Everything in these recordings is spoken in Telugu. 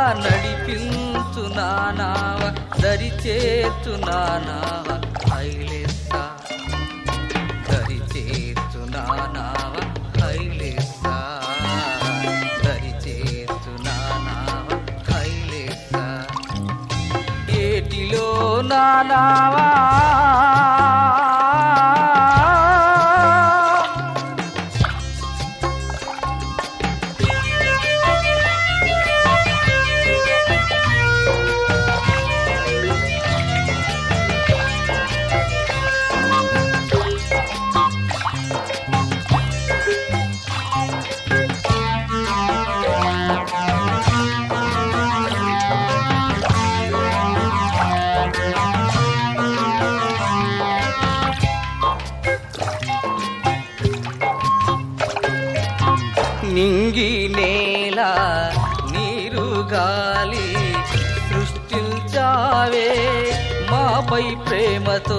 నడిపించు నానావ దరి చేర్చు నానావ హైలెస్సా దరి చేర్చు నానావ హైలెస్సా దరి చేర్చు నానావ హైలెస్సా ఏటిలో నానావా నింగి నేల నీరు గాలి సృష్టించావే మాపై ప్రేమతో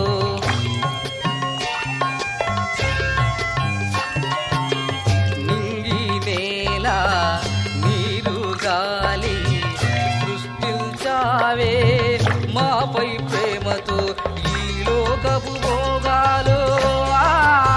నింగి నేల నీరు గాలి సృష్టించావే మాపై ప్రేమతో ఈ లోకపు భోగాలు ఆ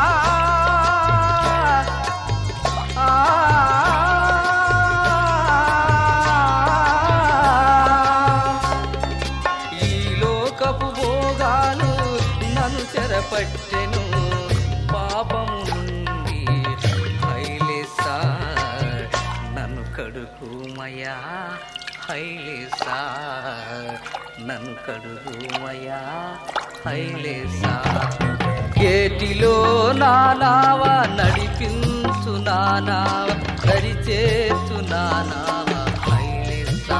ఈ లోకపు భోగాలు నన్ను చెరపట్టెను పాపము నుండి హైలేసా నన్ను కడుగుమయా హైలేసా నన్ను కడుగుమయా హైలేసా ఏటిలో నానావ నడిపించు నానావ దరిచేర్చు నానావ హైలేసా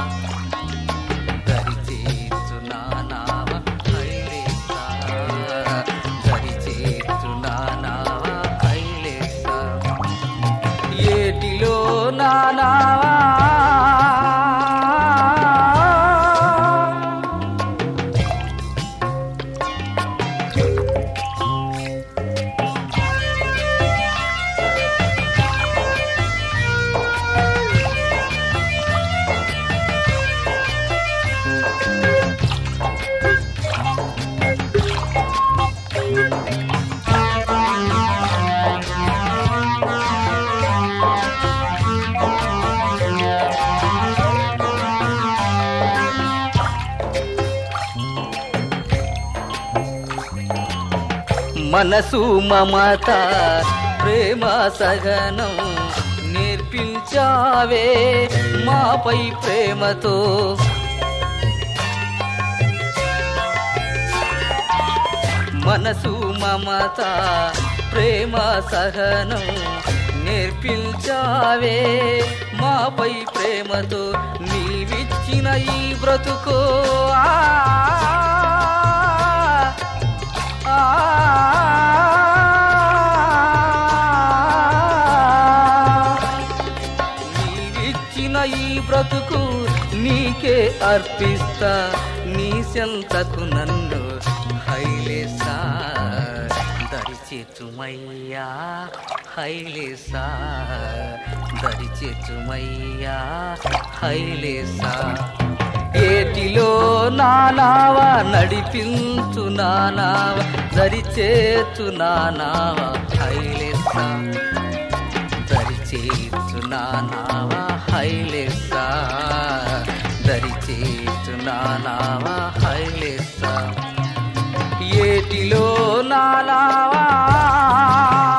దరిచేర్చు నానావ హైలేసా దరిచేర్చు నానావ హైలేసా ఏటిలో నానావా మనసు మమత ప్రేమ సహనం నేర్పించావే మాపై ప్రేమతో మనసు మమత ప్రేమ సహనం నేర్పించావే మాపై ప్రేమతో నీవిచ్చిన ఈ బ్రతుకో ఆ ఆ నీవిచ్చిన ఈ బ్రతుకు నీకే అర్పిస్తా నీ సెంతకు నన్ను హైలేసా దరిచేతుమయ్యా హైలేసా దరిచేతుమయ్యా హైలేసా ఏటిలో నానావ నడిపించు నానావ దరిచేతు నానావ హైలేసా దరిచేతు నానావ హైలేసా దరిచేతు నానావ హైలేసా ఏటిలో నానావా